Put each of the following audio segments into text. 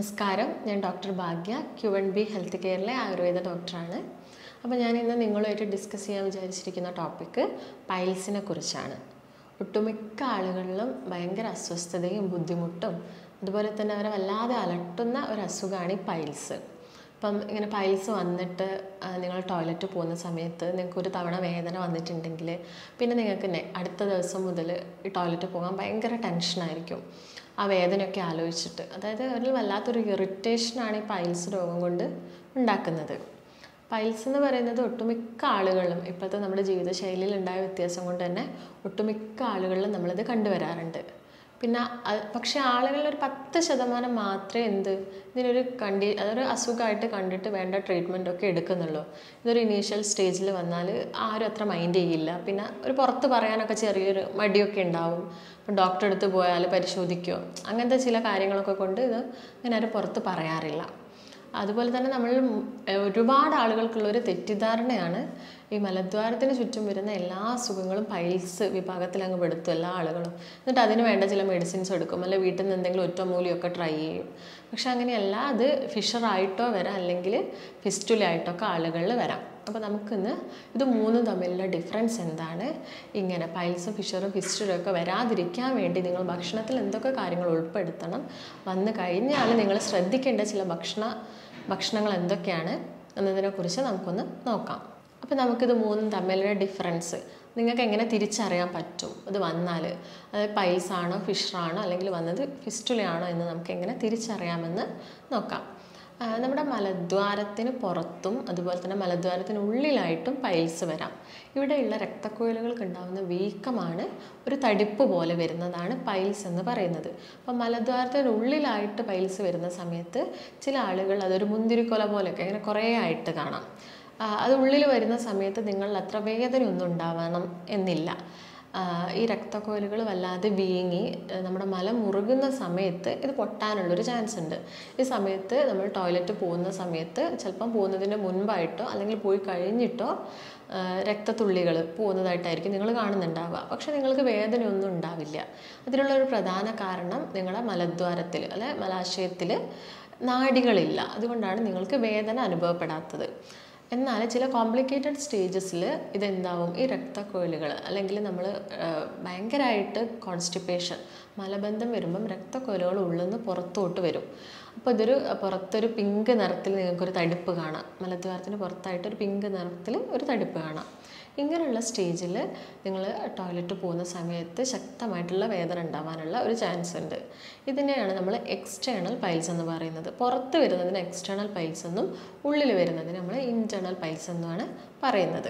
നമസ്കാരം ഞാൻ doctor Bhagya Q N B health കെയറിലെ ആയുർവേദ ഡോക്ടറാണ് അപ്പോൾ ഞാൻ ഇന്ന് നിങ്ങളുമായിട്ട് ഡിസ്കസ് ചെയ്യാൻ വിചാരിച്ചിരിക്കുന്ന ടോപ്പിക്ക് പൈൽസിനെ കുറിച്ചാണ് ഒട്ടുമിക്ക ആളുകളിലും ഭയങ്കര അസ്വസ്ഥതയും ബുദ്ധിമുട്ടും അതുപോലെ തന്നെ അവരെ വല്ലാതെ അലട്ടുന്ന ഒരു അസുഖമാണ് ഈ പൈൽസ് ഇപ്പം ഇങ്ങനെ പൈൽസ് വന്നിട്ട് ആ, നിങ്ങൾ ടോയ്ലറ്റ് പോകുന്ന സമയത്ത് നിങ്ങൾക്ക് ഒരു തവണ വേദന വന്നിട്ടുണ്ടെങ്കിൽ പിന്നെ നിങ്ങൾക്ക് നെ- അടുത്ത ദിവസം മുതൽ ഈ ടോയ്ലറ്റ് പോകാൻ ഭയങ്കര ടെൻഷനായിരിക്കും ആ വേദനയൊക്കെ ആലോചിച്ചിട്ട് അതായത് അതിൽ വല്ലാത്തൊരു ഇറിറ്റേഷനാണ് ഈ പൈൽസ് രോഗം കൊണ്ട് ഉണ്ടാക്കുന്നത് പൈൽസ് എന്ന് പറയുന്നത് ഒട്ടുമിക്ക ആളുകളിലും ഇപ്പോഴത്തെ നമ്മുടെ ജീവിതശൈലിയിൽ ഉണ്ടായ വ്യത്യാസം കൊണ്ട് തന്നെ ഒട്ടുമിക്ക ആളുകളിലും നമ്മളിത് കണ്ടുവരാറുണ്ട് പിന്നെ അത് പക്ഷേ ആളുകളിൽ ഒരു പത്ത് ശതമാനം മാത്രമേ എന്ത് ഇതിനൊരു കണ്ടി അതൊരു അസുഖമായിട്ട് കണ്ടിട്ട് വേണ്ട ട്രീറ്റ്മെൻ്റ് ഒക്കെ എടുക്കുന്നുള്ളൂ ഇതൊരു ഇനീഷ്യൽ സ്റ്റേജിൽ വന്നാൽ ആരും അത്ര മൈൻഡ് ചെയ്യില്ല പിന്നെ ഒരു പുറത്ത് പറയാനൊക്കെ ചെറിയൊരു മടിയൊക്കെ ഉണ്ടാവും ഇപ്പം ഡോക്ടറെ അടുത്ത് പോയാൽ പരിശോധിക്കുമോ അങ്ങനത്തെ ചില കാര്യങ്ങളൊക്കെ കൊണ്ട് ഇത് അങ്ങനെ ആരും പുറത്ത് പറയാറില്ല അതുപോലെ തന്നെ നമ്മൾ ഒരുപാട് ആളുകൾക്കുള്ള ഒരു തെറ്റിദ്ധാരണയാണ് ഈ മലദ്വാരത്തിന് ചുറ്റും വരുന്ന എല്ലാ അസുഖങ്ങളും പൈൽസ് വിഭാഗത്തിൽ അങ്ങ് പെടുത്തും എല്ലാ ആളുകളും എന്നിട്ട് അതിന് വേണ്ട ചില മെഡിസിൻസ് എടുക്കും അല്ലെ വീട്ടിൽ നിന്ന് എന്തെങ്കിലും ഒറ്റമൂലിയൊക്കെ ട്രൈ ചെയ്യും പക്ഷെ അങ്ങനെയല്ല അത് ഫിഷറായിട്ടോ വരാം അല്ലെങ്കിൽ ഫിസ്റ്റുലായിട്ടോ ഒക്കെ ആളുകളിൽ വരാം അപ്പോൾ നമുക്കിന്ന് ഇത് മൂന്നും തമ്മിലുള്ള ഡിഫറൻസ് എന്താണ് ഇങ്ങനെ പൈൽസും ഫിഷറും ഫിസ്റ്റുലും ഒക്കെ വരാതിരിക്കാൻ വേണ്ടി നിങ്ങൾ ഭക്ഷണത്തിൽ എന്തൊക്കെ കാര്യങ്ങൾ ഉൾപ്പെടുത്തണം വന്നു കഴിഞ്ഞാൽ നിങ്ങൾ ശ്രദ്ധിക്കേണ്ട ചില ഭക്ഷണ ഭക്ഷണങ്ങൾ എന്തൊക്കെയാണ് എന്നതിനെക്കുറിച്ച് നമുക്കൊന്ന് നോക്കാം അപ്പോൾ നമുക്കിത് മൂന്നും തമ്മിലുള്ള ഡിഫറൻസ് നിങ്ങൾക്ക് എങ്ങനെ തിരിച്ചറിയാൻ പറ്റും ഇത് വന്നാൽ അത് പൈൽസാണോ ഫിഷറാണോ അല്ലെങ്കിൽ വന്നത് ഫിസ്റ്റുലയാണോ എന്ന് നമുക്ക് എങ്ങനെ തിരിച്ചറിയാമെന്ന് നോക്കാം ആ, നമ്മുടെ മലദ്വാരത്തിന് പുറത്തും അതുപോലെ തന്നെ മലദ്വാരത്തിനുള്ളിലായിട്ടും പൈൽസ് വരാം ഇവിടെയുള്ള രക്തക്കുഴലുകൾക്ക് ഉണ്ടാകുന്ന വീക്കമാണ് ഒരു തടിപ്പ് പോലെ വരുന്നതാണ് പൈൽസ് എന്ന് പറയുന്നത് അപ്പം മലദ്വാരത്തിനുള്ളിലായിട്ട് പൈൽസ് വരുന്ന സമയത്ത് ചില ആളുകൾ അതൊരു മുന്തിരിക്കൊല പോലെയൊക്കെ ഇങ്ങനെ കുറേ ആയിട്ട് കാണാം ആ, അത് ഉള്ളിൽ വരുന്ന സമയത്ത് നിങ്ങളിൽ അത്ര വേദനയൊന്നും ഉണ്ടാവണം എന്നില്ല ആ, ഈ രക്തക്കോലുകൾ വല്ലാതെ വീങ്ങി ആ, നമ്മുടെ മല മുറുകുന്ന സമയത്ത് ഇത് പൊട്ടാനുള്ളൊരു ചാൻസ് ഉണ്ട് ഈ സമയത്ത് നമ്മൾ ടോയ്ലറ്റ് പോകുന്ന സമയത്ത് ചിലപ്പം പോകുന്നതിന് മുൻപായിട്ടോ അല്ലെങ്കിൽ പോയി കഴിഞ്ഞിട്ടോ ആ, രക്തത്തുള്ളികൾ പോകുന്നതായിട്ടായിരിക്കും നിങ്ങൾ കാണുന്നുണ്ടാവുക പക്ഷെ നിങ്ങൾക്ക് വേദനയൊന്നും ഉണ്ടാവില്ല അതിനുള്ള ഒരു പ്രധാന കാരണം നിങ്ങളുടെ മലദ്വാരത്തിൽ അല്ലെ മലാശയത്തിൽ നാഡികളില്ല അതുകൊണ്ടാണ് നിങ്ങൾക്ക് വേദന അനുഭവപ്പെടാത്തത് എന്നാൽ ചില കോംപ്ലിക്കേറ്റഡ് സ്റ്റേജസിൽ ഇതെന്താവും ഈ രക്തക്കൊഴലുകൾ അല്ലെങ്കിൽ നമ്മൾ ഭയങ്കരമായിട്ട് കോൺസ്റ്റിപ്പേഷൻ മലബന്ധം വരുമ്പം രക്തക്കൊഴലുകൾ ഉള്ളിൽ നിന്ന് പുറത്തോട്ട് വരും അപ്പോൾ ഇതൊരു പുറത്തൊരു പിങ്ക് നിറത്തിൽ നിങ്ങൾക്കൊരു തടിപ്പ് കാണാം മലദ്വാരത്തിന് പുറത്തായിട്ട് ഒരു പിങ്ക് നിറത്തിൽ ഒരു തടിപ്പ് കാണാം ഇങ്ങനെയുള്ള സ്റ്റേജിൽ നിങ്ങൾ ടോയ്ലറ്റ് പോകുന്ന സമയത്ത് ശക്തമായിട്ടുള്ള വേദന ഉണ്ടാവാനുള്ള ഒരു ചാൻസ് ഉണ്ട് ഇതിനെയാണ് നമ്മൾ എക്സ്റ്റേണൽ പൈൽസ് എന്ന് പറയുന്നത് പുറത്ത് വരുന്നതിന് എക്സ്റ്റേണൽ പൈൽസ് എന്നും ഉള്ളിൽ വരുന്നതിന് നമ്മൾ ഇൻറ്റേർണൽ പൈൽസ് എന്നുമാണ് പറയുന്നത്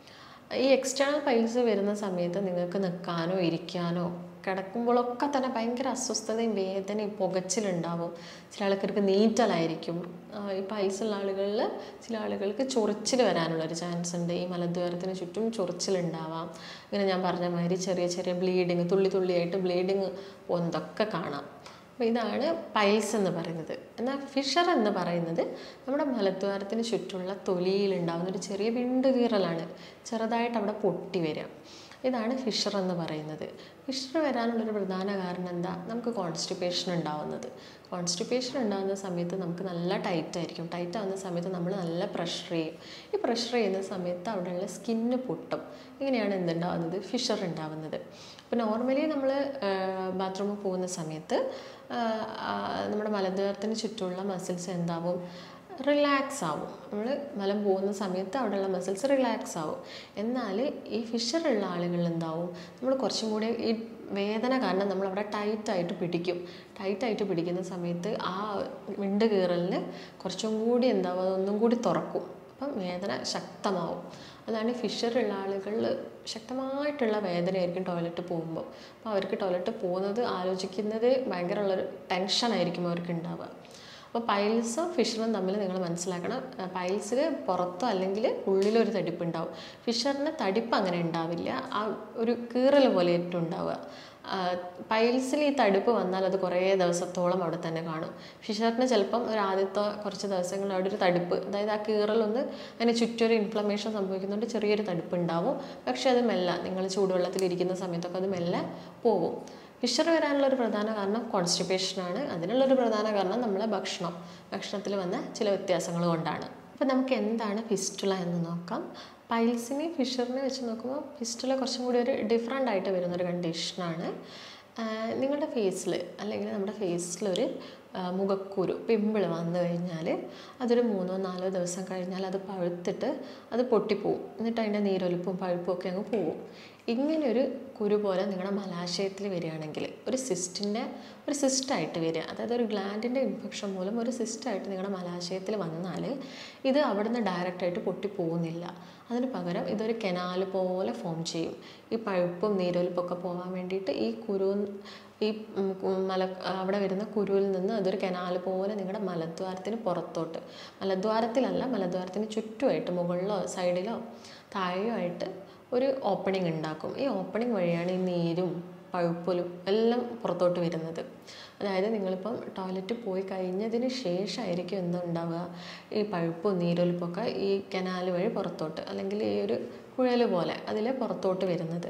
ഈ എക്സ്റ്റേണൽ പൈൽസ് വരുന്ന സമയത്ത് നിങ്ങൾക്ക് നിൽക്കാനോ ഇരിക്കാനോ കിടക്കുമ്പോഴൊക്കെ തന്നെ ഭയങ്കര അസ്വസ്ഥതയും വേദനയും പുകച്ചിലുണ്ടാവും ചില ആൾക്കാർക്ക് നീറ്റലായിരിക്കും ആ, ഈ പൈൽസ് ഉള്ള ആളുകളിൽ ചില ആളുകൾക്ക് ചൊറിച്ചിൽ വരാനുള്ളൊരു ചാൻസ് ഉണ്ട് ഈ മലദ്വാരത്തിന് ചുറ്റും ചൊറിച്ചിലുണ്ടാവാം ഇങ്ങനെ ഞാൻ പറഞ്ഞ മാതിരി ചെറിയ ചെറിയ ബ്ലീഡിങ് തുള്ളി തുള്ളിയായിട്ട് ബ്ലീഡിങ് പോകുന്നതൊക്കെ കാണാം അപ്പോൾ ഇതാണ് പൈൽസ് എന്ന് പറയുന്നത് എന്നാൽ ഫിഷർ എന്ന് പറയുന്നത് നമ്മുടെ മലദ്വാരത്തിന് ചുറ്റുമുള്ള തൊലിയിലുണ്ടാകുന്ന ഒരു ചെറിയ വിണ്ടുകീറലാണ് ചെറുതായിട്ട് അവിടെ പൊട്ടി വരിക ഇതാണ് ഫിഷർ എന്ന് പറയുന്നത് ഫിഷർ വരാനുള്ളൊരു പ്രധാന കാരണം എന്താ നമുക്ക് കോൺസ്റ്റിപ്പേഷൻ ഉണ്ടാവുന്നത് കോൺസ്റ്റിപ്പേഷൻ ഉണ്ടാകുന്ന സമയത്ത് നമുക്ക് നല്ല ടൈറ്റ് ആയിരിക്കും ടൈറ്റ് ആവുന്ന സമയത്ത് നമ്മൾ നല്ല പ്രഷർ ചെയ്യും ഈ പ്രഷർ ചെയ്യുന്ന സമയത്ത് അവിടെയുള്ള സ്കിന്ന് പൊട്ടും ഇങ്ങനെയാണ് എന്തുണ്ടാവുന്നത് ഫിഷർ ഉണ്ടാവുന്നത് അപ്പോൾ നോർമലി നമ്മൾ ബാത്റൂമിൽ പോകുന്ന സമയത്ത് ആ, ആ, നമ്മുടെ മലദ്വാരത്തിന് ചുറ്റുമുള്ള മസിൽസ് എന്താവും റിലാക്സ് ആവും നമ്മൾ മലം പോകുന്ന സമയത്ത് അവിടെയുള്ള മസിൽസ് റിലാക്സ് ആവും എന്നാൽ ഈ ഫിഷറുള്ള ആളുകളിൽ എന്താവും നമ്മൾ കുറച്ചും കൂടി ഈ വേദന കാരണം നമ്മൾ അവിടെ ടൈറ്റായിട്ട് പിടിക്കും ടൈറ്റായിട്ട് പിടിക്കുന്ന സമയത്ത് ആ വിണ്ട് കീറലിന് കുറച്ചും കൂടി എന്താവും അതൊന്നും കൂടി തുറക്കും അപ്പം വേദന ശക്തമാവും അതാണ് ഫിഷറുള്ള ആളുകളിൽ ശക്തമായിട്ടുള്ള വേദനയായിരിക്കും ടോയ്ലറ്റ് പോകുമ്പോൾ അപ്പോൾ അവർക്ക് ടോയ്ലറ്റ് പോകുന്നത് ആലോചിക്കുന്നത് ഭയങ്കര ഉള്ളൊരു ടെൻഷനായിരിക്കും അവർക്ക് ഉണ്ടാവുക അപ്പോൾ പൈൽസും ഫിഷറും തമ്മിൽ നിങ്ങൾ മനസ്സിലാക്കണം പൈൽസിൽ പുറത്തോ അല്ലെങ്കിൽ ഉള്ളിലൊരു തടിപ്പ് ഉണ്ടാവും ഫിഷറിന് തടിപ്പ് അങ്ങനെ ഉണ്ടാവില്ല ആ ഒരു കീറൽ പോലെ ഏറ്റവും ഉണ്ടാവുക പൈൽസിൽ ഈ തടുപ്പ് വന്നാൽ അത് കുറേ ദിവസത്തോളം അവിടെ തന്നെ കാണും ഫിഷറിന് ചിലപ്പം ഒരു ആദ്യത്തെ കുറച്ച് ദിവസങ്ങളിൽ അവിടെ ഒരു തടുപ്പ് അതായത് ആ കീറലൊന്ന് അതിന് ചുറ്റൊരു ഇൻഫ്ലമേഷൻ സംഭവിക്കുന്നുണ്ട് ചെറിയൊരു തടുപ്പ് ഉണ്ടാവും പക്ഷെ അത് മെല്ലെ നിങ്ങൾ ചൂടുവെള്ളത്തിൽ ഇരിക്കുന്ന സമയത്തൊക്കെ അത് മെല്ലെ പോകും ഫിഷർ വരാനുള്ളൊരു പ്രധാന കാരണം കോൺസ്റ്റിപ്പേഷനാണ് അതിനുള്ളൊരു പ്രധാന കാരണം നമ്മളെ ഭക്ഷണം ഭക്ഷണത്തിൽ വന്ന ചില വ്യത്യാസങ്ങൾ കൊണ്ടാണ് അപ്പോൾ നമുക്ക് എന്താണ് ഫിസ്റ്റുല എന്ന് നോക്കാം പൈൽസിനെ ഫിഷറിനെ വെച്ച് നോക്കുമ്പോൾ ഫിസ്റ്റുല കുറച്ചും കൂടി ഒരു ഡിഫറെൻ്റ് ആയിട്ട് വരുന്നൊരു കണ്ടീഷനാണ് നിങ്ങളുടെ ഫേസിൽ അല്ലെങ്കിൽ നമ്മുടെ ഫേസിലൊരു മുഖക്കുരു പിമ്പിൾ വന്നു കഴിഞ്ഞാൽ അതൊരു മൂന്നോ നാലോ ദിവസം കഴിഞ്ഞാൽ അത് പഴുത്തിട്ട് അത് പൊട്ടിപ്പോവും എന്നിട്ട് അതിൻ്റെ നീരൊലിപ്പും പഴുപ്പും ഒക്കെ അങ്ങ് പോവും ഇങ്ങനെ ഒരു കുരു പോലെ നിങ്ങളുടെ മലാശയത്തിൽ വരികയാണെങ്കിൽ ഒരു സിസ്റ്റിൻ്റെ ഒരു സിസ്റ്റായിട്ട് വരിക അതായത് ഒരു ഗ്ലാൻഡിൻ്റെ ഇൻഫെക്ഷൻ മൂലം ഒരു സിസ്റ്റായിട്ട് നിങ്ങളുടെ മലാശയത്തിൽ വന്നാൽ ഇത് അവിടെ നിന്ന് ഡയറക്റ്റായിട്ട് പൊട്ടിപ്പോകുന്നില്ല അതിന് പകരം ഇതൊരു കെനാൽ പോലെ ഫോം ചെയ്യും ഈ പഴുപ്പും നീരൊലിപ്പൊക്കെ പോകാൻ വേണ്ടിയിട്ട് ഈ കുരു ഈ മല അവിടെ വരുന്ന കുരുവിൽ നിന്ന് അതൊരു കനാൽ പോലെ നിങ്ങളുടെ മലദ്വാരത്തിന് പുറത്തോട്ട് മലദ്വാരത്തിലല്ല മലദ്വാരത്തിന് ചുറ്റുമായിട്ട് മുകളിലോ സൈഡിലോ താഴെയോ ആയിട്ട് ഒരു ഓപ്പണിംഗ് ഉണ്ടാക്കും ഈ ഓപ്പണിംഗ് വഴിയാണ് ഈ നീരും പഴുപ്പലും എല്ലാം പുറത്തോട്ട് വരുന്നത് അതായത് നിങ്ങളിപ്പം ടോയ്ലറ്റ് പോയി കഴിഞ്ഞതിന് ശേഷമായിരിക്കും എന്തുണ്ടാവുക ഈ പഴുപ്പും നീരൊലിപ്പൊക്കെ ഈ കനാൽ വഴി പുറത്തോട്ട് അല്ലെങ്കിൽ ഈ ഒരു കുഴൽ പോലെ അതിലെ പുറത്തോട്ട് വരുന്നത്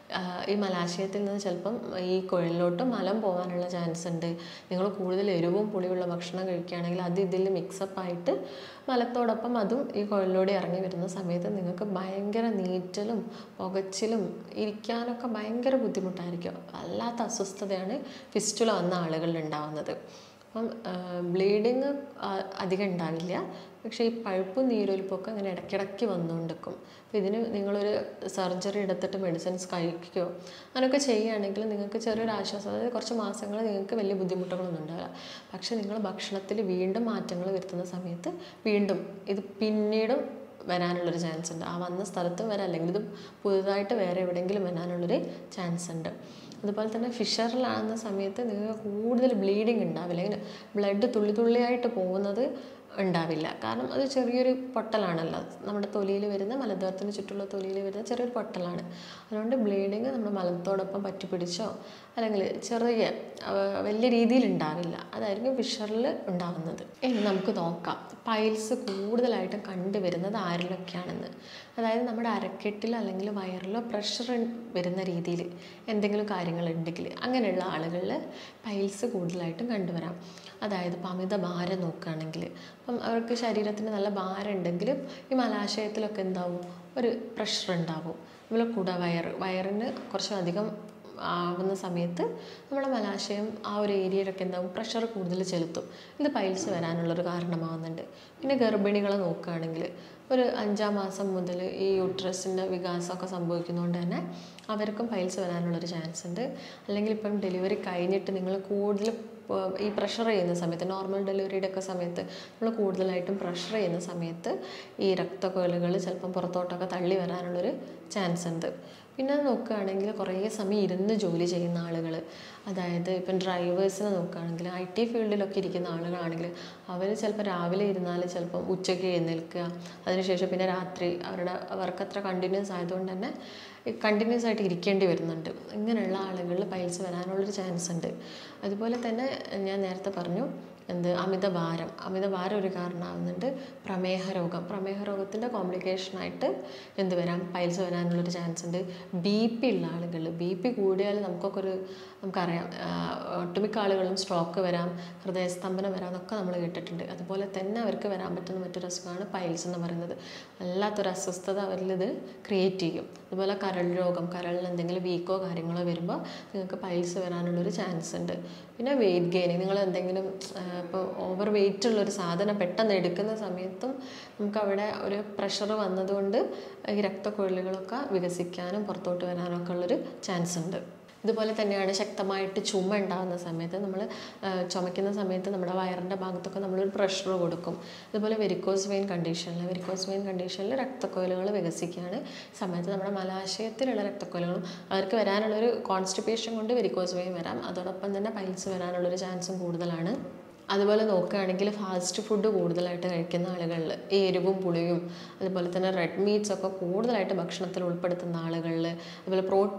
ഈ മലാശയത്തിൽ നിന്ന് ചിലപ്പം ഈ കുഴലിലോട്ട് മലം പോകാനുള്ള ചാൻസ് ഉണ്ട് നിങ്ങൾ കൂടുതൽ എരിവും പുളിയുള്ള ഭക്ഷണം കഴിക്കുകയാണെങ്കിൽ അത് ഇതിൽ മിക്സപ്പ് ആയിട്ട് മലത്തോടൊപ്പം അതും ഈ കുഴലിലൂടെ ഇറങ്ങി വരുന്ന സമയത്ത് നിങ്ങൾക്ക് ഭയങ്കര നീറ്റലും പുകച്ചിലും ഇരിക്കാനൊക്കെ ഭയങ്കര ബുദ്ധിമുട്ടായിരിക്കും വല്ലാത്ത അസ്വസ്ഥതയാണ് ഫിസ്റ്റുല വന്ന ആളുകളിൽ ഉണ്ടാവുന്നത് അപ്പം ബ്ലീഡിങ് അധികം ഉണ്ടാവില്ല പക്ഷേ ഈ പഴുപ്പും നീരൊലിപ്പൊക്കെ അങ്ങനെ ഇടയ്ക്കിടയ്ക്ക് വന്നുകൊണ്ടിരിക്കും അപ്പോൾ ഇതിന് നിങ്ങളൊരു സർജറി എടുത്തിട്ട് മെഡിസിൻസ് കഴിക്കുകയോ അങ്ങനെയൊക്കെ ചെയ്യുകയാണെങ്കിൽ നിങ്ങൾക്ക് ചെറിയൊരു ആശ്വാസം അതായത് കുറച്ച് മാസങ്ങൾ നിങ്ങൾക്ക് വലിയ ബുദ്ധിമുട്ടുകളൊന്നും ഉണ്ടാവില്ല പക്ഷേ നിങ്ങൾ ഭക്ഷണത്തിൽ വീണ്ടും മാറ്റങ്ങൾ വരുത്തുന്ന സമയത്ത് വീണ്ടും ഇത് പിന്നീടും വരാനുള്ളൊരു ചാൻസ് ഉണ്ട് ആ വന്ന സ്ഥലത്തും വരാം അല്ലെങ്കിൽ ഇത് പുതുതായിട്ട് വേറെ എവിടെയെങ്കിലും വരാനുള്ളൊരു ചാൻസ് ഉണ്ട് അതുപോലെ തന്നെ ഫിഷറിലാകുന്ന സമയത്ത് നിങ്ങൾക്ക് കൂടുതൽ ബ്ലീഡിങ് ഉണ്ടാവില്ല ഇങ്ങനെ ബ്ലഡ് തുള്ളി തുള്ളിയായിട്ട് പോകുന്നത് ഉണ്ടാവില്ല കാരണം അത് ചെറിയൊരു പൊട്ടലാണല്ലോ നമ്മുടെ തൊലിയിൽ വരുന്ന മലദ്വാരത്തിന് ചുറ്റുള്ള തൊലിയിൽ വരുന്ന ചെറിയൊരു പൊട്ടലാണ് അതുകൊണ്ട് ബ്ലീഡിങ് നമ്മുടെ മലത്തോടൊപ്പം പറ്റിപ്പിടിച്ചോ അല്ലെങ്കിൽ ചെറിയ വലിയ രീതിയിൽ ഉണ്ടാവില്ല അതായിരിക്കും ഫിഷറിൽ ഉണ്ടാവുന്നത് ഇനി നമുക്ക് നോക്കാം പൈൽസ് കൂടുതലായിട്ടും കണ്ടുവരുന്നത് ആരിലൊക്കെയാണെന്ന് അതായത് നമ്മുടെ അരക്കെട്ടിലോ അല്ലെങ്കിൽ വയറിലോ പ്രഷർ വരുന്ന രീതിയിൽ എന്തെങ്കിലും കാര്യങ്ങൾ ഉണ്ടെങ്കിൽ അങ്ങനെയുള്ള ആളുകളിൽ പൈൽസ് കൂടുതലായിട്ടും കണ്ടുവരാം അതായത് ഇപ്പം അമിത ഭാരം നോക്കുകയാണെങ്കിൽ അപ്പം അവർക്ക് ശരീരത്തിന് നല്ല ഭാരം ഉണ്ടെങ്കിലും ഈ മലാശയത്തിലൊക്കെ എന്താവും ഒരു പ്രഷർ ഉണ്ടാവും അതുപോലെ കുട വയർ വയറിന് കുറച്ചധികം ആവുന്ന സമയത്ത് നമ്മുടെ മലാശയം ആ ഒരു ഏരിയയിലൊക്കെ എന്താവും പ്രഷർ കൂടുതൽ ചെലുത്തും ഇത് പൈൽസ് വരാനുള്ളൊരു കാരണമാകുന്നുണ്ട് പിന്നെ ഗർഭിണികളെ നോക്കുകയാണെങ്കിൽ ഒരു അഞ്ചാം മാസം മുതൽ ഈ യൂട്രസിൻ്റെ വികാസമൊക്കെ സംഭവിക്കുന്നതുകൊണ്ട് തന്നെ അവർക്കും പൈൽസ് വരാനുള്ളൊരു ചാൻസ് ഉണ്ട് അല്ലെങ്കിൽ ഇപ്പം ഡെലിവറി കഴിഞ്ഞിട്ട് നിങ്ങൾ കൂടുതൽ ഈ പ്രഷർ ചെയ്യുന്ന സമയത്ത് നോർമൽ ഡെലിവറിയുടെ ഒക്കെ സമയത്ത് നമ്മൾ കൂടുതലായിട്ടും പ്രഷർ ചെയ്യുന്ന സമയത്ത് ഈ രക്തക്കൊഴലുകൾ ചിലപ്പം പുറത്തോട്ടൊക്കെ തള്ളി വരാനുള്ളൊരു ചാൻസ് ഉണ്ട് പിന്നെ നോക്കുകയാണെങ്കിൽ കുറേ സമയം ഇരുന്ന് ജോലി ചെയ്യുന്ന ആളുകൾ അതായത് ഇപ്പം ഡ്രൈവേഴ്സിനെ നോക്കുകയാണെങ്കിൽ ഐ ടി ഫീൽഡിലൊക്കെ ഇരിക്കുന്ന ആളുകളാണെങ്കിൽ അവർ ചിലപ്പോൾ രാവിലെ ഇരുന്നാൽ ചിലപ്പം ഉച്ചയ്ക്ക് എഴുന്നേൽക്കുക അതിനുശേഷം പിന്നെ രാത്രി അവരുടെ വർക്ക് അത്ര കണ്ടിന്യൂസ് ആയതുകൊണ്ട് തന്നെ കണ്ടിന്യൂസ് ആയിട്ട് ഇരിക്കേണ്ടി വരുന്നുണ്ട് ഇങ്ങനെയുള്ള ആളുകളിൽ പൈൽസ് വരാനുള്ളൊരു ചാൻസ് ഉണ്ട് അതുപോലെ തന്നെ ഞാൻ നേരത്തെ പറഞ്ഞു എന്ത് അമിതഭാരം അമിതഭാരം ഒരു കാരണമാകുന്നുണ്ട് പ്രമേഹ രോഗം പ്രമേഹ രോഗത്തിൻ്റെ കോംപ്ലിക്കേഷനായിട്ട് എന്ത് വരാം പൈൽസ് വരാനുള്ളൊരു ചാൻസ് ഉണ്ട് ബി പി ഉള്ള ആളുകൾ ബി പി കൂടിയാൽ നമുക്കൊക്കെ ഒരു നമുക്കറിയാം ഒട്ടുമിക്ക ആളുകളും സ്ട്രോക്ക് വരാം ഹൃദയസ്തംഭനം വരാം എന്നൊക്കെ നമ്മൾ കേട്ടിട്ടുണ്ട് അതുപോലെ തന്നെ അവർക്ക് വരാൻ പറ്റുന്ന മറ്റൊരു അസുഖമാണ് പൈൽസ് എന്ന് പറയുന്നത് വല്ലാത്തൊരു അസ്വസ്ഥത അവരിൽ ഇത് ക്രിയേറ്റ് ചെയ്യും അതുപോലെ കരൾ രോഗം കരളിൽ എന്തെങ്കിലും വീക്കോ കാര്യങ്ങളോ വരുമ്പോൾ നിങ്ങൾക്ക് പൈൽസ് വരാനുള്ളൊരു ചാൻസ് ഉണ്ട് പിന്നെ വെയിറ്റ് ഗെയിനിങ് നിങ്ങൾ എന്തെങ്കിലും ഇപ്പോൾ ഓവർ വെയിറ്റ് ഉള്ളൊരു സാധനം പെട്ടെന്ന് എടുക്കുന്ന സമയത്തും നമുക്ക് അവിടെ ഒരു പ്രഷർ വന്നതുകൊണ്ട് ഈ രക്തക്കൊഴലുകളൊക്കെ വികസിക്കാനും പുറത്തോട്ട് വരാനും ഒക്കെ ഉള്ളൊരു ചാൻസ് ഉണ്ട് ഇതുപോലെ തന്നെയാണ് ശക്തമായിട്ട് ചുമ ഉണ്ടാകുന്ന സമയത്ത് നമ്മൾ ചുമയ്ക്കുന്ന സമയത്ത് നമ്മുടെ വയറിൻ്റെ ഭാഗത്തൊക്കെ നമ്മളൊരു പ്രഷർ കൊടുക്കും അതുപോലെ വെരിക്കോസ് വെയിൻ കണ്ടീഷനിൽ വെരിക്കോസ് വെയിൻ കണ്ടീഷനിൽ രക്തക്കൊയലുകൾ വികസിക്കുകയാണ് സമയത്ത് നമ്മുടെ മലാശയത്തിലുള്ള രക്തക്കൊയലുകളും അവർക്ക് വരാനുള്ളൊരു കോൺസ്റ്റിപ്പേഷൻ കൊണ്ട് വെരിക്കോസ് വെയിൻ വരാം അതോടൊപ്പം തന്നെ പൈൽസ് വരാനുള്ളൊരു ചാൻസും കൂടുതലാണ് അതുപോലെ നോക്കുകയാണെങ്കിൽ ഫാസ്റ്റ് ഫുഡ് കൂടുതലായിട്ട് കഴിക്കുന്ന ആളുകളിൽ ഈ എരിവും പുളിയും അതുപോലെ തന്നെ റെഡ് മീറ്റ്സ് ഒക്കെ കൂടുതലായിട്ട് ഭക്ഷണത്തിൽ ഉൾപ്പെടുത്തുന്ന ആളുകളിൽ അതുപോലെ പ്രോട്ടീൻ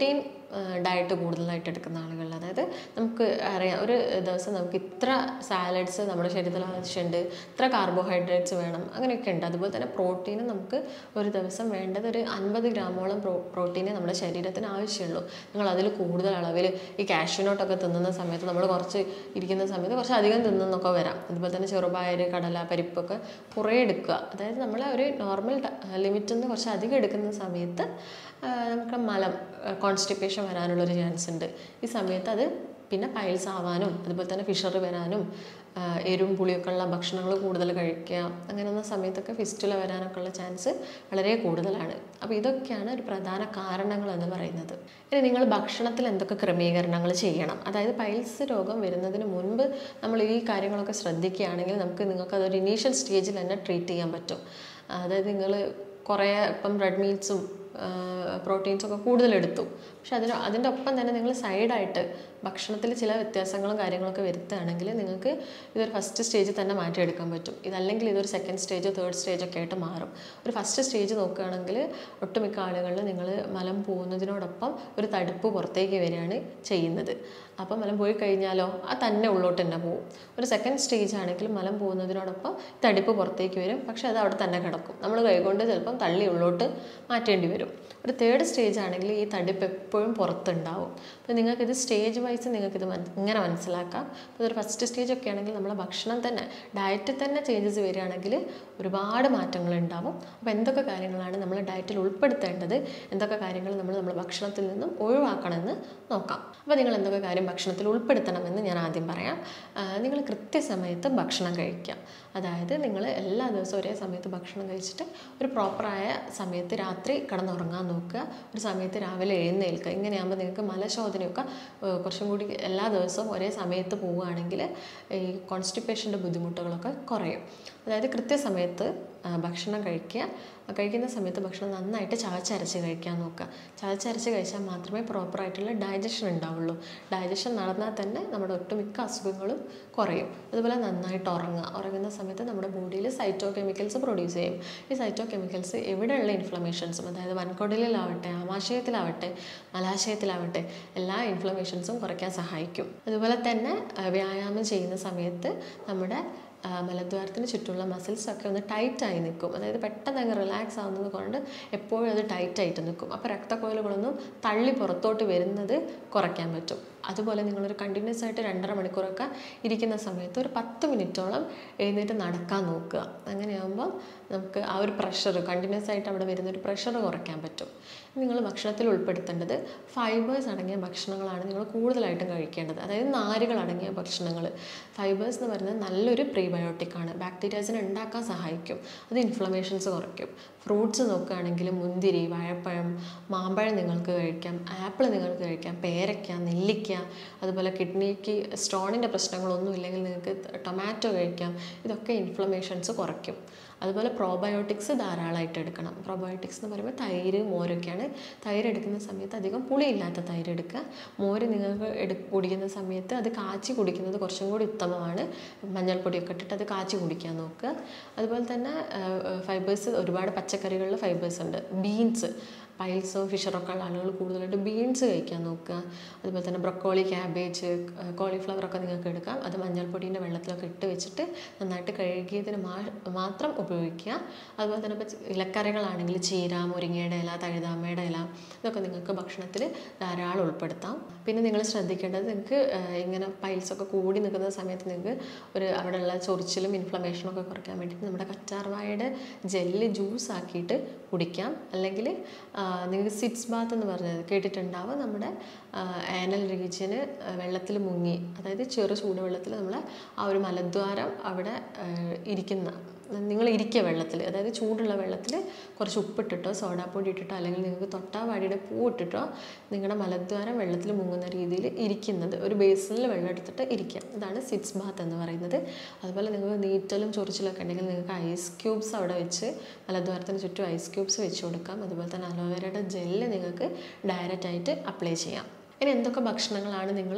ഡയറ്റ് കൂടുതലായിട്ട് എടുക്കുന്ന ആളുകളിൽ അതായത് നമുക്ക് അറിയാം ഒരു ദിവസം നമുക്ക് ഇത്ര സാലഡ്സ് നമ്മുടെ ശരീരത്തിൽ ആവശ്യമുണ്ട് ഇത്ര കാർബോഹൈഡ്രേറ്റ്സ് വേണം അങ്ങനെയൊക്കെ ഉണ്ട് അതുപോലെ തന്നെ പ്രോട്ടീൻ നമുക്ക് ഒരു ദിവസം വേണ്ടത് ഒരു അൻപത് ഗ്രാമോളം പ്രോ പ്രോട്ടീനെ നമ്മുടെ ശരീരത്തിന് ആവശ്യമുള്ളൂ നിങ്ങൾ അതിൽ കൂടുതൽ അളവിൽ ഈ കാഷ്യൂനോട്ടൊക്കെ തിന്നുന്ന സമയത്ത് നമ്മൾ കുറച്ച് ഇരിക്കുന്ന സമയത്ത് കുറച്ച് അധികം തിന്നുന്നൊക്കെ വരാം അതുപോലെ തന്നെ ചെറുപയർ കടല പരിപ്പൊക്കെ കുറേ എടുക്കുക അതായത് നമ്മൾ ഒരു നോർമൽ ലിമിറ്റിൽ നിന്ന് കുറച്ച് അധികം എടുക്കുന്ന സമയത്ത് ആ, നമുക്ക് മലം കോൺസ്റ്റിപ്പേഷൻ വരാനുള്ളൊരു ചാൻസ് ഉണ്ട് ഈ സമയത്ത് അത് പിന്നെ പൈൽസ് ആവാനും അതുപോലെ തന്നെ ഫിഷർ വരാനും ആ, എരിവും പുളിയൊക്കെ ഉള്ള ഭക്ഷണങ്ങൾ കൂടുതൽ കഴിക്കുക അങ്ങനെയുള്ള സമയത്തൊക്കെ ഫിസ്റ്റുല വരാനൊക്കെ ഉള്ള ചാൻസ് വളരെ കൂടുതലാണ് അപ്പോൾ ഇതൊക്കെയാണ് ഒരു പ്രധാന കാരണങ്ങൾ എന്ന് പറയുന്നത് ഇനി നിങ്ങൾ ഭക്ഷണത്തിൽ എന്തൊക്കെ ക്രമീകരണങ്ങൾ ചെയ്യണം അതായത് പൈൽസ് രോഗം വരുന്നതിന് മുൻപ് നമ്മൾ ഈ കാര്യങ്ങളൊക്കെ ശ്രദ്ധിക്കുകയാണെങ്കിൽ നമുക്ക് നിങ്ങൾക്ക് അതൊരു ഇനീഷ്യൽ സ്റ്റേജിൽ തന്നെ ട്രീറ്റ് ചെയ്യാൻ പറ്റും അതായത് നിങ്ങൾ കുറേ ഇപ്പം റെഡ് മീറ്റ്സും പ്രോട്ടീൻസും ഒക്കെ കൂടുതൽ എടുത്തു പക്ഷെ അതിന് അതിൻ്റെ ഒപ്പം തന്നെ നിങ്ങൾ സൈഡായിട്ട് ഭക്ഷണത്തിൽ ചില വ്യത്യാസങ്ങളും കാര്യങ്ങളൊക്കെ വരുത്തുകയാണെങ്കിൽ നിങ്ങൾക്ക് ഇതൊരു ഫസ്റ്റ് സ്റ്റേജിൽ തന്നെ മാറ്റിയെടുക്കാൻ പറ്റും ഇതല്ലെങ്കിൽ ഇതൊരു സെക്കൻഡ് സ്റ്റേജോ തേർഡ് സ്റ്റേജോ ഒക്കെ ആയിട്ട് മാറും ഒരു ഫസ്റ്റ് സ്റ്റേജ് നോക്കുകയാണെങ്കിൽ ഒട്ടുമിക്ക ആളുകളിൽ നിങ്ങൾ മലം പോകുന്നതിനോടൊപ്പം ഒരു തടുപ്പ് പുറത്തേക്ക് വരികയാണ് ചെയ്യുന്നത് അപ്പം മലം പോയി കഴിഞ്ഞാലോ ആ തന്നെ ഉള്ളോട്ട് തന്നെ പോകും ഒരു സെക്കൻഡ് സ്റ്റേജ് ആണെങ്കിൽ മലം പോകുന്നതിനോടൊപ്പം തടിപ്പ് പുറത്തേക്ക് വരും പക്ഷെ അത് അവിടെ തന്നെ കിടക്കും നമ്മൾ കൈകൊണ്ട് ചിലപ്പം തള്ളി ഉള്ളോട്ട് മാറ്റേണ്ടി വരും ഒരു തേർഡ് സ്റ്റേജ് ആണെങ്കിൽ ഈ തടിപ്പ് എപ്പോഴും പുറത്തുണ്ടാവും അപ്പോൾ നിങ്ങൾക്കിത് സ്റ്റേജ് വൈസ് നിങ്ങൾക്കിത് മന- ഇങ്ങനെ മനസ്സിലാക്കാം അപ്പോൾ ഇതൊരു ഫസ്റ്റ് സ്റ്റേജ് ഒക്കെ ആണെങ്കിൽ നമ്മളെ ഭക്ഷണം തന്നെ ഡയറ്റിൽ തന്നെ ചേഞ്ചസ് വരികയാണെങ്കിൽ ഒരുപാട് മാറ്റങ്ങൾ ഉണ്ടാവും അപ്പോൾ എന്തൊക്കെ കാര്യങ്ങളാണ് നമ്മൾ ഡയറ്റിൽ ഉൾപ്പെടുത്തേണ്ടത് എന്തൊക്കെ കാര്യങ്ങൾ നമ്മൾ നമ്മുടെ ഭക്ഷണത്തിൽ നിന്നും ഒഴിവാക്കണമെന്ന് നോക്കാം അപ്പോൾ നിങ്ങൾ എന്തൊക്കെ കാര്യം ഭക്ഷണത്തിൽ ഉൾപ്പെടുത്തണമെന്ന് ഞാൻ ആദ്യം പറയാം ആ, നിങ്ങൾ കൃത്യസമയത്ത് ഭക്ഷണം കഴിക്കുക അതായത് നിങ്ങൾ എല്ലാ ദിവസവും ഒരേ സമയത്ത് ഭക്ഷണം കഴിച്ചിട്ട് ഒരു പ്രോപ്പറായ സമയത്ത് രാത്രി കിടന്നുറങ്ങാൻ നോക്കുക ഒരു സമയത്ത് രാവിലെ എഴുന്നേൽക്കുക ഇങ്ങനെയാകുമ്പോൾ നിങ്ങൾക്ക് മലശോധനയൊക്കെ ഏഹ്, കുറച്ചും കൂടി എല്ലാ ദിവസവും ഒരേ സമയത്ത് പോവുകയാണെങ്കിൽ ഈ കോൺസ്റ്റിപ്പേഷൻ്റെ ബുദ്ധിമുട്ടുകളൊക്കെ കുറയും അതായത് കൃത്യസമയത്ത് ആ, ഭക്ഷണം കഴിക്കുക ആ കഴിക്കുന്ന സമയത്ത് ഭക്ഷണം നന്നായിട്ട് ചവച്ചരച്ച് കഴിക്കാൻ നോക്കുക ചവച്ചരച്ച് കഴിച്ചാൽ മാത്രമേ പ്രോപ്പറായിട്ടുള്ള ഡൈജഷൻ ഉണ്ടാവുള്ളൂ ഡൈജഷൻ നടന്നാൽ തന്നെ നമ്മുടെ ഒട്ടുമിക്ക അസുഖങ്ങളും കുറയും അതുപോലെ നന്നായിട്ട് ഉറങ്ങുക ഉറങ്ങുന്ന സമയത്ത് നമ്മുടെ ബോഡിയിൽ സൈറ്റോ കെമിക്കൽസ് പ്രൊഡ്യൂസ് ചെയ്യും ഈ സൈറ്റോ കെമിക്കൽസ് എവിടെയുള്ള ഇൻഫ്ലമേഷൻസും അതായത് വൻകുടലിലാവട്ടെ ആമാശയത്തിലാവട്ടെ മലാശയത്തിലാവട്ടെ എല്ലാ ഇൻഫ്ലമേഷൻസും കുറയ്ക്കാൻ സഹായിക്കും അതുപോലെ തന്നെ ആ, വ്യായാമം ചെയ്യുന്ന സമയത്ത് നമ്മുടെ ആ, മലദ്വാരത്തിന് ചുറ്റുമുള്ള മസിൽസ് ഒക്കെ ഒന്ന് ടൈറ്റായി നിൽക്കും അതായത് പെട്ടെന്ന് അങ്ങ് റിലാക്സ് ആവുന്നത് കൊണ്ട് എപ്പോഴും അത് ടൈറ്റായിട്ട് നിൽക്കും അപ്പോൾ രക്തക്കോയിലുകളൊന്നും തള്ളി പുറത്തോട്ട് വരുന്നത് കുറയ്ക്കാൻ പറ്റും അതുപോലെ നിങ്ങളൊരു കണ്ടിന്യൂസ് ആയിട്ട് രണ്ടര മണിക്കൂറൊക്കെ ഇരിക്കുന്ന സമയത്ത് ഒരു പത്ത് മിനിറ്റോളം എഴുന്നേറ്റ് നടക്കാൻ നോക്കുക അങ്ങനെയാകുമ്പോൾ നമുക്ക് ആ ഒരു പ്രഷർ കണ്ടിന്യൂസ് ആയിട്ട് അവിടെ വരുന്ന ഒരു പ്രഷർ കുറയ്ക്കാൻ പറ്റും നിങ്ങൾ ഭക്ഷണത്തിൽ ഉൾപ്പെടുത്തേണ്ടത് ഫൈബേഴ്സ് അടങ്ങിയ ഭക്ഷണങ്ങളാണ് നിങ്ങൾ കൂടുതലായിട്ടും കഴിക്കേണ്ടത് അതായത് നാരുകൾ അടങ്ങിയ ഭക്ഷണങ്ങൾ ഫൈബേഴ്സ് എന്ന് പറയുന്നത് നല്ലൊരു പ്രീബയോട്ടിക്കാണ് ബാക്ടീരിയാസിനെ ഉണ്ടാക്കാൻ സഹായിക്കും അത് ഇൻഫ്ലമേഷൻസ് കുറയ്ക്കും ഫ്രൂട്ട്സ് നോക്കുകയാണെങ്കിൽ മുന്തിരി വാഴപ്പഴം മാമ്പഴം നിങ്ങൾക്ക് കഴിക്കാം ആപ്പിൾ നിങ്ങൾക്ക് കഴിക്കാം പേരയ്ക്ക നെല്ലിക്ക അതുപോലെ കിഡ്നിക്ക് സ്റ്റോണിൻ്റെ പ്രശ്നങ്ങളൊന്നും ഇല്ലെങ്കിൽ നിങ്ങൾക്ക് ടൊമാറ്റോ കഴിക്കാം ഇതൊക്കെ ഇൻഫ്ലമേഷൻസ് കുറയ്ക്കും അതുപോലെ പ്രോബയോട്ടിക്സ് ധാരാളമായിട്ട് എടുക്കണം പ്രോബയോട്ടിക്സ് എന്ന് പറയുമ്പോൾ തൈര് മോരൊക്കെയാണ് തൈര് എടുക്കുന്ന സമയത്ത് അധികം പുളിയില്ലാത്ത തൈര് എടുക്കുക മോര് നിങ്ങൾക്ക് എടു കുടിക്കുന്ന സമയത്ത് അത് കാച്ചി കുടിക്കുന്നത് കുറച്ചും കൂടി ഉത്തമമാണ് മഞ്ഞൾപ്പൊടിയൊക്കെ ഇട്ടിട്ട് അത് കാച്ചി കുടിക്കാൻ നോക്കുക അതുപോലെ തന്നെ ഫൈബേഴ്സ് ഒരുപാട് പച്ചക്കറികളിൽ ഫൈബേഴ്സ് ഉണ്ട് ബീൻസ് പൈൽസോ ഫിഷറൊക്കെ ഉള്ള ആളുകൾ കൂടുതലായിട്ട് ബീൻസ് കഴിക്കാൻ നോക്കുക അതുപോലെ തന്നെ ബ്രൊക്കോളി ക്യാബേജ് കോളിഫ്ലവർ ഒക്കെ നിങ്ങൾക്ക് എടുക്കാം അത് മഞ്ഞൾപ്പൊടീൻ്റെ വെള്ളത്തിലൊക്കെ ഇട്ട് വെച്ചിട്ട് നന്നായിട്ട് കഴുകിയതിന് മാ മാത്രം ഉപയോഗിക്കുക അതുപോലെ തന്നെ ഇപ്പോൾ ഇലക്കറികളാണെങ്കിൽ ചീര മുരിങ്ങയുടെ ഇല തഴുതാമയുടെ ഇല ഇതൊക്കെ നിങ്ങൾക്ക് ഭക്ഷണത്തിൽ ധാരാളം ഉൾപ്പെടുത്താം പിന്നെ നിങ്ങൾ ശ്രദ്ധിക്കേണ്ടത് നിങ്ങൾക്ക് ഏഹ്, ഇങ്ങനെ പൈൽസ് ഒക്കെ കൂടി നിൽക്കുന്ന സമയത്ത് നിങ്ങൾക്ക് ഒരു അവിടെയുള്ള ചൊറിച്ചിലും ഇൻഫ്ലമേഷനും ഒക്കെ കുറയ്ക്കാൻ വേണ്ടിയിട്ട് നമ്മുടെ കറ്റാർവാഴയുടെ ജെല്ല് ജ്യൂസ് ആക്കിയിട്ട് കുടിക്കാം അല്ലെങ്കിൽ നിങ്ങൾക്ക് സിറ്റ്സ് ബാത്ത് എന്ന് പറഞ്ഞത് കേട്ടിട്ടുണ്ടാവും നമ്മുടെ ആനൽ റീജിയന് വെള്ളത്തിൽ മുങ്ങി അതായത് ചെറു ചൂടുവെള്ളത്തിൽ നമ്മൾ ആ ഒരു മലദ്വാരം അവിടെ ആ, ഇരിക്കുന്ന നിങ്ങൾ ഇരിക്കുക വെള്ളത്തിൽ അതായത് ചൂടുള്ള വെള്ളത്തിൽ കുറച്ച് ഉപ്പിട്ടിട്ടോ സോഡാപ്പൊടി ഇട്ടിട്ടോ അല്ലെങ്കിൽ നിങ്ങൾക്ക് തൊട്ടാവാടിയുടെ പൂ ഇട്ടിട്ടോ നിങ്ങളുടെ മലദ്വാരം വെള്ളത്തിൽ മുങ്ങുന്ന രീതിയിൽ ഇരിക്കുന്നത് ഒരു ബേസിനിൽ വെള്ളം എടുത്തിട്ട് ഇരിക്കുക ഇതാണ് സിറ്റ്സ് ബാത്ത് എന്ന് പറയുന്നത് അതുപോലെ നിങ്ങൾക്ക് നീറ്റലും ചൊറിച്ചിലൊക്കെ ഉണ്ടെങ്കിൽ നിങ്ങൾക്ക് ഐസ് ക്യൂബ്സ് അവിടെ വെച്ച് മലദ്വാരത്തിന് ചുറ്റും ഐസ് ക്യൂബ്സ് വെച്ച് കൊടുക്കാം അതുപോലെ തന്നെ അലോവേരയുടെ ജെല്ല് നിങ്ങൾക്ക് ഡയറക്റ്റ് ആയിട്ട് അപ്ലൈ ചെയ്യാം ഇനി എന്തൊക്കെ ഭക്ഷണങ്ങളാണ് നിങ്ങൾ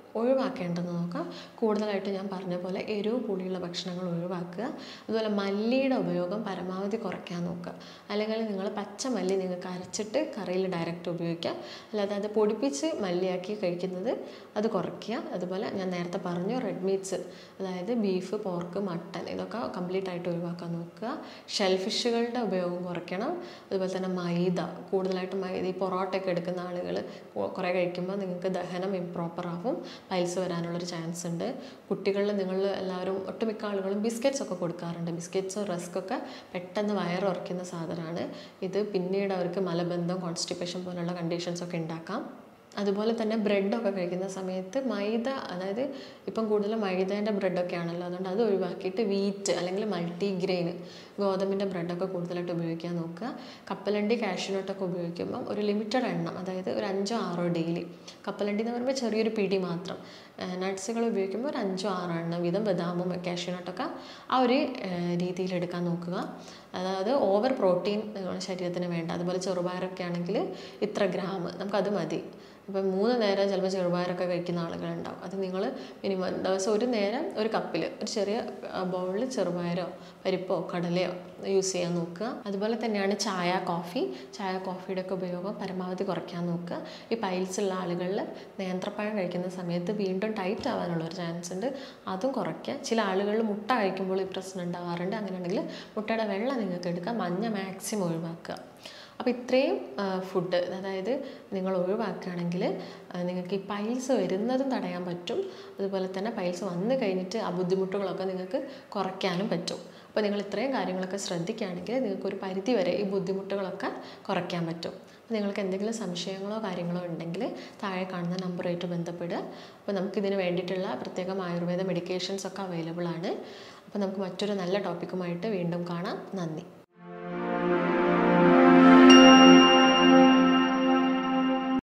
ഒഴിവാക്കേണ്ടതെന്ന് നോക്കാം കൂടുതലായിട്ട് ഞാൻ പറഞ്ഞ പോലെ എരിവ് പുളിയുള്ള ഭക്ഷണങ്ങൾ ഒഴിവാക്കുക അതുപോലെ മല്ലിയുടെ ഉപയോഗം പരമാവധി കുറയ്ക്കാൻ നോക്കുക അല്ലെങ്കിൽ നിങ്ങൾ പച്ച മല്ലി നിങ്ങൾക്ക് അരച്ചിട്ട് കറിയിൽ ഡയറക്റ്റ് ഉപയോഗിക്കുക അല്ലാതെ അത് പൊടിപ്പിച്ച് മല്ലിയാക്കി കഴിക്കുന്നത് അത് കുറയ്ക്കുക അതുപോലെ ഞാൻ നേരത്തെ പറഞ്ഞു റെഡ് മീറ്റ്സ് അതായത് ബീഫ് പോർക്ക് മട്ടൻ ഇതൊക്കെ കംപ്ലീറ്റ് ആയിട്ട് ഒഴിവാക്കാൻ നോക്കുക ഷെൽ ഫിഷുകളുടെ ഉപയോഗം കുറയ്ക്കണം അതുപോലെ തന്നെ മൈദ കൂടുതലായിട്ട് മൈദ ഈ പൊറോട്ടയൊക്കെ എടുക്കുന്ന ആളുകൾ കുറേ കഴിക്കുമ്പോൾ നിങ്ങൾക്ക് ദഹനം ഇംപ്രോപ്പർ ആവും പൈൽസ് വരാനുള്ളൊരു ചാൻസ് ഉണ്ട് കുട്ടികളിൽ നിങ്ങൾ എല്ലാവരും ഒട്ടുമിക്ക ആളുകളും ബിസ്ക്കറ്റ്സ് ഒക്കെ കൊടുക്കാറുണ്ട് ബിസ്ക്കറ്റ്സോ റസ്ക്കൊക്കെ പെട്ടെന്ന് വയറുറയ്ക്കുന്ന സാധനമാണ് ഇത് പിന്നീട് അവർക്ക് മലബന്ധം കോൺസ്റ്റിപ്പേഷൻ പോലുള്ള കണ്ടീഷൻസ് ഒക്കെ ഉണ്ടാക്കാം അതുപോലെ തന്നെ ബ്രെഡൊക്കെ കഴിക്കുന്ന സമയത്ത് മൈദ അതായത് ഇപ്പം കൂടുതലും മൈദേൻ്റെ ബ്രെഡൊക്കെ ആണല്ലോ അതുകൊണ്ട് അത് ഒഴിവാക്കിയിട്ട് വീറ്റ് അല്ലെങ്കിൽ മൾട്ടിഗ്രെയിൻ ഗോതമ്പിൻ്റെ ബ്രെഡൊക്കെ കൂടുതലായിട്ട് ഉപയോഗിക്കാൻ നോക്കുക കപ്പലണ്ടി കാഷ്യൂനട്ടൊക്കെ ഉപയോഗിക്കുമ്പം ഒരു ലിമിറ്റഡ് എണ്ണം അതായത് ഒരു അഞ്ചോ ആറോ ഡെയിലി കപ്പലണ്ടി എന്ന് പറയുമ്പോൾ ചെറിയൊരു പിടി മാത്രം നട്ട്സുകൾ ഉപയോഗിക്കുമ്പോൾ ഒരു അഞ്ചോ ആറോ എണ്ണം വീതം ബദാമും കാഷ്യൂനട്ടൊക്കെ ആ ഒരു രീതിയിൽ എടുക്കാൻ നോക്കുക അതായത് ഓവർ പ്രോട്ടീൻ നമ്മുടെ ശരീരത്തിന് വേണ്ട അതുപോലെ ചെറുപയറൊക്കെ ആണെങ്കിൽ ഇത്ര ഗ്രാം നമുക്കത് മതി ഇപ്പം മൂന്ന് നേരം ചിലപ്പോൾ ചെറുപയറൊക്കെ കഴിക്കുന്ന ആളുകളുണ്ടാവും അത് നിങ്ങൾ മിനിമം ദിവസം ഒരു നേരം ഒരു കപ്പിൽ ഒരു ചെറിയ ബൗളിൽ ചെറുപയറോ പരിപ്പോ കടലയോ യൂസ് ചെയ്യാൻ നോക്കുക അതുപോലെ തന്നെയാണ് ചായ കോഫി ചായ കോഫിയുടെ ഒക്കെ ഉപയോഗം പരമാവധി കുറയ്ക്കാൻ നോക്കുക ഈ പൈൽസ് ഉള്ള ആളുകളിൽ നേന്ത്രപ്പഴം കഴിക്കുന്ന സമയത്ത് വീണ്ടും ടൈറ്റ് ആവാനുള്ള ഒരു ചാൻസ് ഉണ്ട് അതും കുറയ്ക്കുക ചില ആളുകളിൽ മുട്ട കഴിക്കുമ്പോൾ ഈ പ്രശ്നം ഉണ്ടാവാറുണ്ട് അങ്ങനെയാണെങ്കിൽ മുട്ടയുടെ വെള്ളം നിങ്ങൾക്ക് എടുക്കുക മഞ്ഞ മാക്സിമം ഒഴിവാക്കുക അപ്പോൾ ഇത്രയും ഫുഡ് അതായത് നിങ്ങൾ ഒഴിവാക്കുകയാണെങ്കിൽ നിങ്ങൾക്ക് ഈ പൈൽസ് വരുന്നതും തടയാൻ പറ്റും അതുപോലെ തന്നെ പൈൽസ് വന്നു കഴിഞ്ഞിട്ട് ആ ബുദ്ധിമുട്ടുകളൊക്കെ നിങ്ങൾക്ക് കുറയ്ക്കാനും പറ്റും അപ്പോൾ നിങ്ങൾ ഇത്രയും കാര്യങ്ങളൊക്കെ ശ്രദ്ധിക്കുകയാണെങ്കിൽ നിങ്ങൾക്ക് ഒരു പരിധി വരെ ഈ ബുദ്ധിമുട്ടുകളൊക്കെ കുറയ്ക്കാൻ പറ്റും അപ്പോൾ നിങ്ങൾക്ക് എന്തെങ്കിലും സംശയങ്ങളോ കാര്യങ്ങളോ ഉണ്ടെങ്കിൽ താഴെ കാണുന്ന നമ്പറുമായിട്ട് ബന്ധപ്പെടുക അപ്പോൾ നമുക്കിതിന് വേണ്ടിയിട്ടുള്ള പ്രത്യേകം ആയുർവേദ മെഡിക്കേഷൻസ് ഒക്കെ അവൈലബിൾ ആണ് അപ്പോൾ നമുക്ക് മറ്റൊരു നല്ല ടോപ്പിക്കുമായിട്ട് വീണ്ടും കാണാം നന്ദി